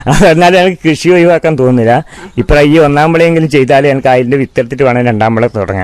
എന്നാലും എനിക്ക് കൃഷി ഒഴിവാക്കാൻ തോന്നുന്നില്ല ഇപ്പൊ ഈ ഒന്നാം വിളയെങ്കിലും ചെയ്താലേ എനിക്ക് അതിന്റെ വിത്തെടുത്തിട്ട് വേണം രണ്ടാം വിള തുടങ്ങാൻ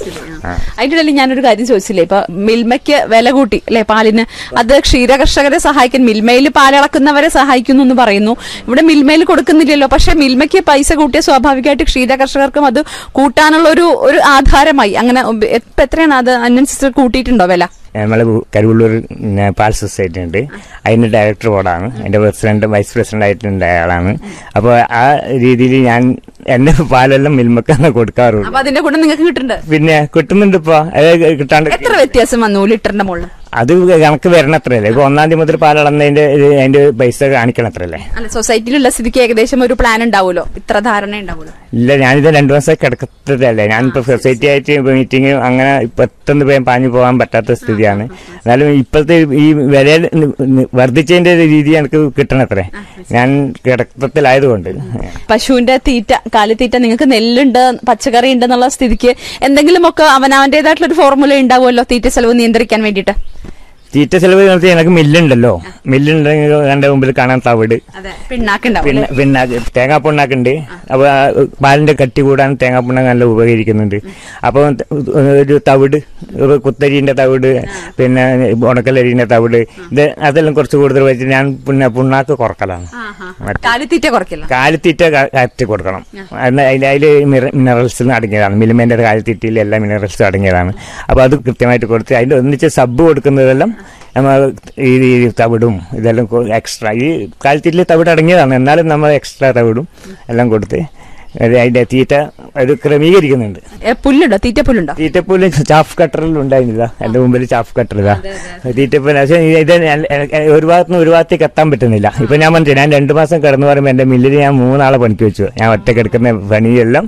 അതിന്റെ ഇടയിൽ ഞാനൊരു കാര്യം ചോദിച്ചില്ലേ ഇപ്പൊ മിൽമയ്ക്ക് വില കൂട്ടി അല്ലെ പാലിന് അത് ക്ഷീര കർഷകരെ സഹായിക്കാൻ മിൽമയിൽ പാലിളക്കുന്നവരെ സഹായിക്കുന്നു എന്ന് പറയുന്നു ഇവിടെ മിൽമയിൽ കൊടുക്കുന്നില്ലല്ലോ പക്ഷെ മിൽമയ്ക്ക് പൈസ കൂട്ടിയ സ്വാഭാവികമായിട്ട് ക്ഷീര കർഷകർക്കും അത് കൂട്ടാനുള്ള ഒരു ഒരു ആധാരമായി അങ്ങനെ ഉപ- ഇപ്പൊ എത്രയാണ് അത് അതിനനുസരിച്ച് കൂട്ടിയിട്ടുണ്ടോ വില നമ്മളെ കരുവള്ളൂർ പിന്നെ പാൽ സൊസൈറ്റി ഉണ്ട് അതിന്റെ ഡയറക്ടർ ബോർഡാണ് അതിന്റെ പ്രസിഡന്റ് വൈസ് പ്രസിഡന്റ് ആയിട്ടുണ്ട് അയാളാണ് അപ്പോൾ ആ രീതിയിൽ ഞാൻ എന്റെ പാലെല്ലാം മിൽമക്കാണ് കൊടുക്കാറുള്ളൂ അപ്പൊ അതിന്റെ കൂടെ നിങ്ങൾക്ക് കിട്ടുന്നുണ്ട് പിന്നെ കിട്ടുന്നുണ്ട് ഇപ്പൊ അത് കിട്ടാണ്ട് എത്ര വ്യത്യാസം വന്നു ലിറ്ററിന്റെ മുകളിൽ അത് കണക്ക് വരണത്രല്ലേ ഇപ്പൊ ഒന്നാം തീയതി മുതൽ പാലളന്നതിന്റെ ഇത് അതിന്റെ പൈസ കാണിക്കണത്രല്ലേ അല്ല സൊസൈറ്റിയിലുള്ള സ്ഥിതിക്ക് ഏകദേശം ഒരു പ്ലാൻ ഉണ്ടാവുമല്ലോ ഇത്ര ധാരണ ഉണ്ടാവുമല്ലോ ഇല്ല ഞാനിത് രണ്ടു മാസം കിടക്കത്തതല്ലേ ഞാനിപ്പോ സൊസൈറ്റി ആയിട്ട് മീറ്റിംഗ് അങ്ങനെ പെട്ടെന്ന് പോയി പാഞ്ഞു പോകാൻ പറ്റാത്ത സ്ഥിതിയാണ് എന്നാലും ഇപ്പോഴത്തെ ഈ വില വർദ്ധിച്ചതിന്റെ ഒരു രീതി എനിക്ക് കിട്ടണത്രേ ഞാൻ കിടക്കത്തിലായതുകൊണ്ട് പശുവിന്റെ തീറ്റ കാലിത്തീറ്റ നിങ്ങൾക്ക് നെല്ലുണ്ട് പച്ചക്കറി ഉണ്ട് എന്നുള്ള സ്ഥിതിക്ക് എന്തെങ്കിലുമൊക്കെ അവനവന്റേതായിട്ടുള്ള ഒരു ഫോർമുല ഉണ്ടാവുമല്ലോ തീറ്റ ചെലവ് നിയന്ത്രിക്കാൻ വേണ്ടിയിട്ട് തീറ്റ ചെലവ് നടത്തി എനിക്ക് മില്ലുണ്ടല്ലോ മില്ലുണ്ടെങ്കിൽ എന്റെ മുമ്പിൽ കാണാൻ തവിട് പിണ്ണാക്കുണ്ടാവും പിന്നെ പിന്നെ തേങ്ങാപ്പുണ്ണാക്കുണ്ട് അപ്പൊ ആ പാലിന്റെ കട്ടി കൂടാൻ തേങ്ങാപ്പുണ്ണാക്ക് നല്ല ഉപകരിക്കുന്നുണ്ട് അപ്പൊ ഒരു തവിട് ഒരു കുത്തരിന്റെ തവിട് പിന്നെ ഉണക്കലരിന്റെ തവിട് ഇത് അതെല്ലാം കുറച്ച് കൂടുതൽ വെച്ച് ഞാൻ പിന്നെ പുണ്ണാക്ക് കുറക്കലാണ് മറ്റേ കാലിത്തീറ്റ കുറയ്ക്കില്ല കാലിത്തീറ്റ കറക്റ്റ് കൊടുക്കണം അതിൽ അതിൽ മിനറൽസ് അടങ്ങിയതാണ് മിലിമേന്റെ കാലിത്തീറ്റയിൽ എല്ലാ മിനറൽസും അടങ്ങിയതാണ് അപ്പൊ അത് കൃത്യമായിട്ട് കൊടുത്ത് അതിന്റെ ഒന്നിച്ച് സബ് കൊടുക്കുന്നതെല്ലാം നമ്മൾ ഈ ഈ തവിടും ഇതെല്ലാം എക്സ്ട്രാ ഈ കാലിത്തീറ്റിൽ തവിട് അടങ്ങിയതാണ് എന്നാലും നമ്മൾ എക്സ്ട്രാ തവിടും എല്ലാം കൊടുത്ത് അത് അതിന്റെ തീറ്റ അത് ക്രമീകരിക്കുന്നുണ്ട് ഏ, പുല്ലുണ്ടോ തീറ്റ പുല്ലുണ്ടോ തീറ്റപ്പൂല് ചാഫ് കട്ടറിൽ ഉണ്ടായിരുന്നില്ല എന്റെ മുമ്പിൽ ചാഫ് കട്ടർ ഇതാ തീറ്റപ്പൂല് പക്ഷേ ഇത് ഞാൻ- എനിക്ക് ഒരു ഭാഗത്ത് നിന്ന് ഒരു ഭാഗത്തേക്ക് എത്താൻ പറ്റുന്നില്ല ഇപ്പൊ ഞാൻ പറഞ്ഞു ഞാൻ രണ്ടു മാസം കിടന്നു പറയുമ്പോൾ എന്റെ മില്ലിൽ ഞാൻ മൂന്നാളെ പണിക്ക് വെച്ചു ഞാൻ ഒറ്റ കിടക്കുന്ന പണിയെല്ലാം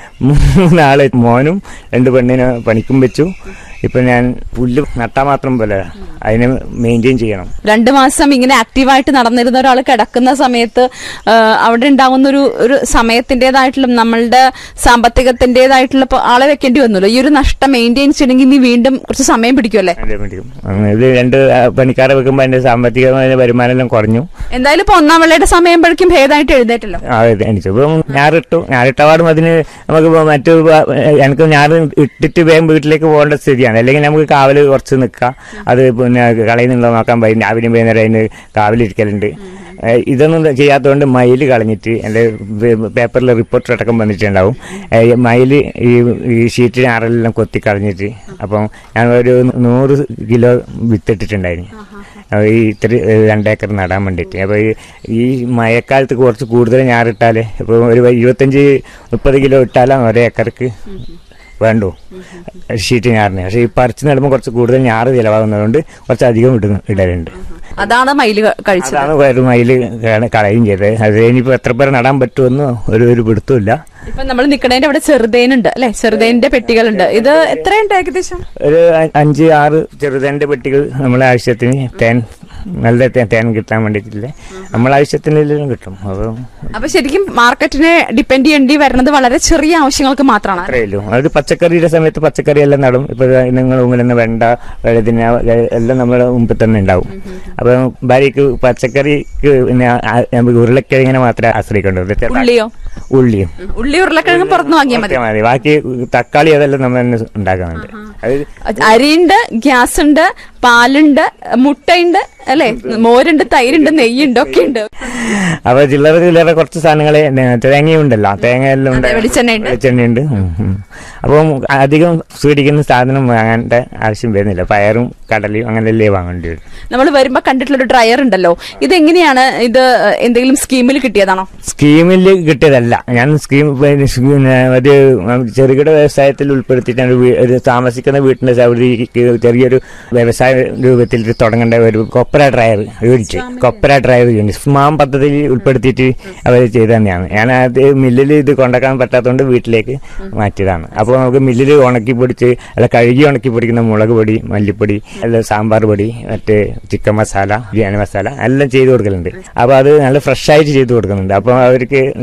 മൂന്നാള് മോനും രണ്ട് പെണ്ണിനെ പണിക്കും വെച്ചു ഇപ്പൊ ഞാൻ പുല്ല് നട്ടാ മാത്രം പോലെ അതിനെ മെയിൻറ്റെയിൻ ചെയ്യണം രണ്ടു മാസം ഇങ്ങനെ ആക്റ്റീവായിട്ട് നടന്നിരുന്ന ഒരാൾ കിടക്കുന്ന സമയത്ത് ആ, അവിടെ ഉണ്ടാവുന്ന ഒരു ഒരു സമയത്തിന്റേതായിട്ടുള്ള നമ്മളുടെ സാമ്പത്തികത്തിന്റേതായിട്ടുള്ള ഇപ്പൊ ആളെ വെക്കേണ്ടി വന്നല്ലോ ഈ ഒരു നഷ്ടം മെയിൻറ്റെയിൻ ചെയ്യണമെങ്കിൽ ഇനി വീണ്ടും കുറച്ച് സമയം പിടിക്കുമല്ലേ അതിന്റെ പിടിക്കും അങ്ങനെ ഇത് രണ്ട് ആ, പണിക്കാരെ വെക്കുമ്പോൾ അതിന്റെ സാമ്പത്തികമായ വരുമാനം എല്ലാം കുറഞ്ഞു എന്തായാലും ഇപ്പൊ ഒന്നാം വെള്ളയുടെ സമയമ്പോഴേക്കും ഭേദമായിട്ട് എഴുന്നേറ്റല്ലോ ആ, ഇത് എനിക്കിപ്പം ഞാറിട്ടു ഞാറിട്ടപാടും അതിന് നമുക്ക് ഇപ്പൊ മറ്റു വ- എനിക്ക് ഞാറ് ഇട്ടിട്ട് വേഗം വീട്ടിലേക്ക് പോകേണ്ട സ്ഥിതിയാണ് അല്ലെങ്കിൽ നമുക്ക് കാവല് കുറച്ച് നിൽക്കാം അത് പിന്നെ കളയുന്നുണ്ടോ നോക്കാൻ വൈ രാവിലെയും വൈകുന്നേരം അതിന് കാവലിരിക്കലുണ്ട് ഏ, ഇതൊന്നും ചെയ്യാത്തതുകൊണ്ട് മയിൽ കളഞ്ഞിട്ട് എൻ്റെ പേപ്പറിൽ റിപ്പോർട്ട് അടക്കം വന്നിട്ടുണ്ടാവും ഏ, മയിൽ ഈ ഈ ഷീറ്റ് ഞാറെല്ലാം കൊത്തി കളഞ്ഞിട്ട് അപ്പം ഞാൻ ഒരു നൂറ് കിലോ വിത്തിട്ടിട്ടുണ്ടായിരുന്നു അപ്പൊ ഈ ഇത്തിരി ഏഹ്, രണ്ടേക്കർ നടാൻ വേണ്ടിയിട്ട് അപ്പോൾ ഈ ഈ മഴക്കാലത്ത് കുറച്ച് കൂടുതൽ ഞാറിട്ടാലേ ഇപ്പോൾ ഒരു ഇരുപത്തഞ്ച് മുപ്പത് കിലോ ഇട്ടാലാണ് ഒരേക്കർക്ക് വേണ്ടു ഷീറ്റ് ഞാറിന് പക്ഷേ ഈ പറിച്ച് നടുമ്പോൾ കുറച്ച് കൂടുതൽ ഞാറ് ചിലവാകുന്നതുകൊണ്ട് കുറച്ച് അധികം ഇടുന്നു ഇടലുണ്ട് അതാണ് മയില് ക- കഴിച്ചത് അതാണ് ഒരു മയിൽ കളയും ചെയ്തത് അത് ഇനിയിപ്പോൾ എത്ര പേർ നടാൻ പറ്റുമെന്ന് ഒരു ഒരു പിടുത്തമില്ല ഇപ്പൊ നമ്മൾ നിക്കണേന്റെ അവിടെ ചെറുതേനുണ്ട് അല്ലെ ചെറുതേനിന്റെ പെട്ടികളുണ്ട് ഇത് എത്രയുണ്ട് ഏകദേശം ഒരു അ- അഞ്ച് ആറ് ചെറുതേൻ്റെ പെട്ടികൾ നമ്മളെ ആവശ്യത്തിന് തേൻ നല്ല തേ- തേൻ കിട്ടാൻ വേണ്ടിയിട്ടില്ലേ നമ്മളെ ആവശ്യത്തിനെല്ലാം കിട്ടും അപ്പോൾ അപ്പൊ ശരിക്കും മാർക്കറ്റിനെ ഡിപ്പെൻഡ് ചെയ്യേണ്ടി വരുന്നത് വളരെ ചെറിയ ആവശ്യങ്ങൾക്ക് മാത്രമാണ് അത്രയേ ഉള്ളൂ അത് പച്ചക്കറിയുടെ സമയത്ത് പച്ചക്കറി എല്ലാം നടും ഇപ്പൊ നിങ്ങൾ മുമ്പിൽ നിന്ന് വെണ്ട വഴുതിന എല്ലാം നമ്മുടെ മുമ്പിൽ തന്നെ ഉണ്ടാവും അപ്പൊ ഭാര്യക്ക് പച്ചക്കറിക്ക് പിന്നെ ആ- നമുക്ക് ഉരുളക്കിഴങ്ങിനെ മാത്രമേ ആശ്രയിക്കേണ്ടത് ചെറുതാ- ഉള്ളിയോ ഉള്ളിയും ഉള്ളി ഉരുളക്കിഴങ്ങ് പുറത്തുനിന്ന് വാങ്ങിയാൽ മതി ഒക്കെ മതി ബാക്കി തക്കാളി അതെല്ലാം നമ്മൾ തന്നെ ഉണ്ടാക്കുന്നുണ്ട് അത് അരിയുണ്ട് ഗ്യാസ് ഉണ്ട് പാലുണ്ട് മുട്ടയുണ്ട് അല്ലെ മോരുണ്ട് തൈരുണ്ട് നെയ്യുണ്ട് ഒക്കെ ഉണ്ട് അപ്പൊ ചില്ലറ ചില്ലറ കുറച്ച് സാധനങ്ങളെ തേങ്ങയുണ്ടല്ലോ തേങ്ങ എല്ലാം ഉണ്ട് അതെ, വെളിച്ചെണ്ണയുണ്ട്. വെളിച്ചെണ്ണയുണ്ട് ഉം, ഉം. അപ്പം അധികം സ്വീകരിക്കുന്ന സാധനം വാങ്ങേണ്ട ആവശ്യം വരുന്നില്ല പയറും കടലയും അങ്ങനെയല്ലേ വാങ്ങേണ്ടി വരും നമ്മൾ വരുമ്പോ കണ്ടിട്ടുള്ള ഒരു ഡ്രയർ ഉണ്ടല്ലോ ഇത് എങ്ങനെയാണ് ഇത് എന്തെങ്കിലും സ്കീമിൽ കിട്ടിയതാണോ സ്കീമിൽ കിട്ടിയതല്ല ഞാൻ സ്കീം പിന്നെ സ് പിന്നെ ഒരു ചെറുകിട വ്യവസായത്തിൽ ഉൾപ്പെടുത്തിയിട്ടാണ് വീ- ഒരു താമസിക്കുന്ന വീട്ടിന്റെ സൗകര്യക്ക് ചെറിയൊരു വ്യവസായ രൂപത്തിൽ ഇത് തുടങ്ങേണ്ട ഒരു copra dryer unit copra dryer unit SMAM പദ്ധതിയിൽ ഉൾപ്പെടുത്തിയിട്ട് അവർ ചെയ്തു തന്നെയാണ് ഞാൻ അത് മില്ലിൽ ഇത് കൊണ്ടുവക്കാൻ പറ്റാത്തതുകൊണ്ട് വീട്ടിലേക്ക് മാറ്റിയതാണ് അപ്പോൾ നമുക്ക് മില്ലിൽ ഉണക്കി പൊടിച്ച് അല്ല കഴുകി ഉണക്കി പൊടിക്കുന്ന മുളക് പൊടി മല്ലിപ്പൊടി അല്ല സാമ്പാർ പൊടി മറ്റേ ചിക്കൻ മസാല ബിരിയാണി മസാല എല്ലാം ചെയ്ത് കൊടുക്കലുണ്ട് അപ്പോൾ അത് നല്ല ഫ്രഷ് ആയിട്ട് ചെയ്ത് കൊടുക്കുന്നുണ്ട് അപ്പോൾ അവർക്ക് ജനങ്ങൾക്ക്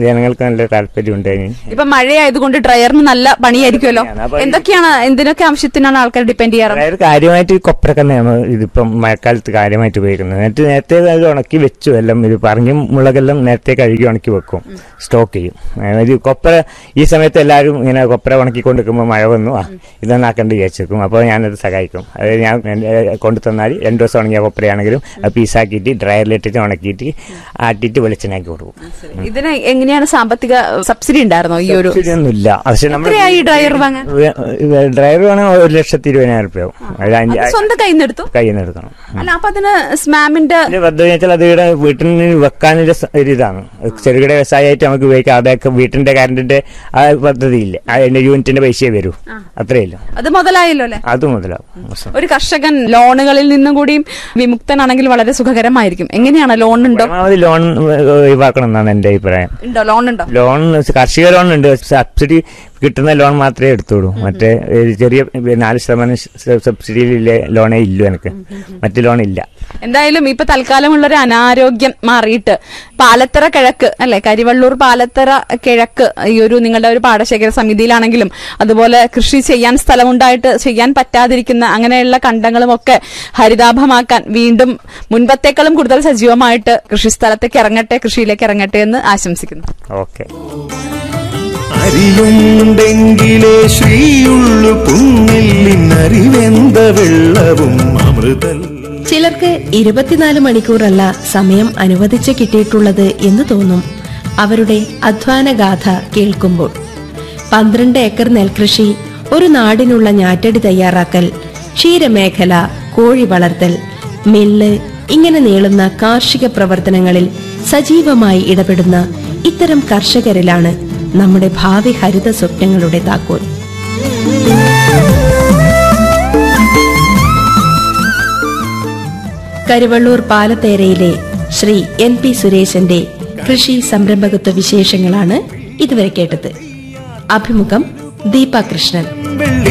നല്ല താല്പര്യം ഉണ്ടായിന് ഇപ്പൊ മഴയായതുകൊണ്ട് ഡ്രയറിന് നല്ല പണിയായിരിക്കുമല്ലോ അപ്പൊ ഈ- എന്തൊക്കെയാണ് എന്തിനൊക്കെ ആവശ്യത്തിനാണ് ആൾക്കാർ ഡിപ്പെൻഡ് ചെയ്യാറ് അതായത് കാര്യമായിട്ട് ഈ കൊപ്രൊക്കെ നമ്മൾ ഇതിപ്പം മഴക്കാലത്ത് കാര്യമായിട്ട് ഉപയോഗിക്കുന്നത് നേരത്തെ നേരത്തെ അത് ഉണക്കി വെച്ചു എല്ലാം ഇത് പറഞ്ഞു മുളകെല്ലാം നേരത്തെ കഴുകി ഉണക്കി വെക്കും സ്റ്റോക്ക് ചെയ്യും അതായത് കൊപ്ര ഈ സമയത്ത് എല്ലാവരും ഇങ്ങനെ കൊപ്ര ഉണക്കിക്കൊണ്ടിരിക്കുമ്പോൾ മഴ വന്നു ആ ഇതൊന്നാക്കണ്ട് വിചാരിച്ചേക്കും അപ്പോൾ ഞാനത് സഹായിക്കും അതായത് ഞാൻ എന്റെ കൊണ്ടു തന്നാൽ രണ്ട് ദിവസം ഉണങ്ങിയ കൊപ്രയാണെങ്കിലും അത് പീസാക്കിയിട്ട് ഡ്രയറിലിട്ടിട്ട് ഉണക്കിയിട്ട് ആട്ടിയിട്ട് വെളിച്ചെണ്ണാക്കി കൊടുക്കും ഇതിന് എങ്ങനെയാണ് സാമ്പത്തിക സബ്സിഡി ഉണ്ടായിരുന്നോ ഈ ഒരു ഒന്നുമില്ല പക്ഷെ നമ്മൾ എത്രയായി ഈ ഡ്രയർ വാങ്ങാൻ ഡ്രൈവർ വേണമെങ്കിൽ ഒരു ലക്ഷത്തി ഇരുപതിനായിരം രൂപയാവും അത് അഞ്ച് അത് സ്വന്തം കയ്യിൽ നിന്ന് എടുത്തു കയ്യിൽ നിന്ന് എടുക്കണം അല്ല അപ്പൊ അതിന് സ്മാമിന്റെ അതിന്റെ പദ്ധതി വെച്ചാൽ അത് ഇവിടെ വീട്ടിൽ നിന്ന് വെക്കാനുള്ള സ- ഒരു ഇതാണ് ചെറുകിട വ്യവസായമായിട്ട് നമുക്ക് ഉപയോഗിക്കാം അതൊക്കെ വീട്ടിന്റെ കറണ്ടിന്റെ ആ പദ്ധതി ഇല്ല അതിന്റെ യൂണിറ്റിന്റെ പൈസയെ വരൂ അത്രേ ഇല്ല അത് മുതലായല്ലോ അല്ലെ അത് മുതലാവും ഒരു കർഷകൻ ലോണുകളിൽ നിന്നും കൂടിയും വിമുക്തനാണെങ്കിൽ വളരെ സുഖകരമായിരിക്കും എങ്ങനെയാണ് ലോൺ ഉണ്ടോ പരമാവധി ലോൺ ഒഴിവാക്കണം എന്നാണ് എന്റെ അഭിപ്രായം ഉണ്ടോ ലോൺ ഉണ്ടോ ലോൺ കാർഷിക ലോൺ ഉണ്ട് സബ്സിഡി കിട്ടുന്ന ലോൺ മാത്രമേ എടുത്തോളൂ മറ്റേ ഒരു ചെറിയ നാല് ശതമാനം സ- സബ്സിഡിയിലെ ലോണേ ഇല്ലു എനിക്ക് മറ്റു ലോൺ ഇല്ല എന്തായാലും ഇപ്പൊ തൽക്കാലമുള്ള ഒരു അനാരോഗ്യം മാറിയിട്ട് പാലത്തറ കിഴക്ക് അല്ലെ കരിവള്ളൂർ പാലത്തറ കിഴക്ക് ഈ ഒരു നിങ്ങളുടെ ഒരു പാടശേഖര സമിതിയിലാണെങ്കിലും അതുപോലെ കൃഷി ചെയ്യാൻ സ്ഥലമുണ്ടായിട്ട് ചെയ്യാൻ പറ്റാതിരിക്കുന്ന അങ്ങനെയുള്ള കണ്ടങ്ങളും ഒക്കെ ഹരിതാഭമാക്കാൻ വീണ്ടും മുൻപത്തേക്കാളും കൂടുതൽ സജീവമായിട്ട് കൃഷി സ്ഥലത്തേക്ക് ഇറങ്ങട്ടെ കൃഷിയിലേക്ക് ഇറങ്ങട്ടെ എന്ന് ആശംസിക്കുന്നു ഓക്കെ അരിയുണ്ടെങ്കിലേ ശ്രീയുള്ളു പുണ്ണില്ലിനറിവെന്ത വെള്ളവും അമൃതൽ ചിലർക്ക് ഇരുപത്തിനാല് മണിക്കൂറല്ല സമയം അനുവദിച്ച് കിട്ടിയിട്ടുള്ളത് എന്ന് തോന്നും അവരുടെ അധ്വാനഗാഥ കേൾക്കുമ്പോൾ പന്ത്രണ്ട് ഏക്കർ നെൽകൃഷി ഒരു നാടിനുള്ള ഞാറ്റടി തയ്യാറാക്കൽ ക്ഷീരമേഖല കോഴി വളർത്തൽ മില്ല് ഇങ്ങനെ നീളുന്ന കാർഷിക പ്രവർത്തനങ്ങളിൽ സജീവമായി ഇടപെടുന്ന ഇത്തരം കർഷകരിലാണ് നമ്മുടെ ഭാവി ഹരിത സ്വപ്നങ്ങളുടെ താക്കോൽ കരുവള്ളൂർ പാലത്തേരയിലെ ശ്രീ എൻ പി സുരേശന്റെ കൃഷി സംരംഭകത്വ വിശേഷങ്ങളാണ് ഇതുവരെ കേട്ടത് അഭിമുഖം ദീപ കൃഷ്ണൻ വെള്ളി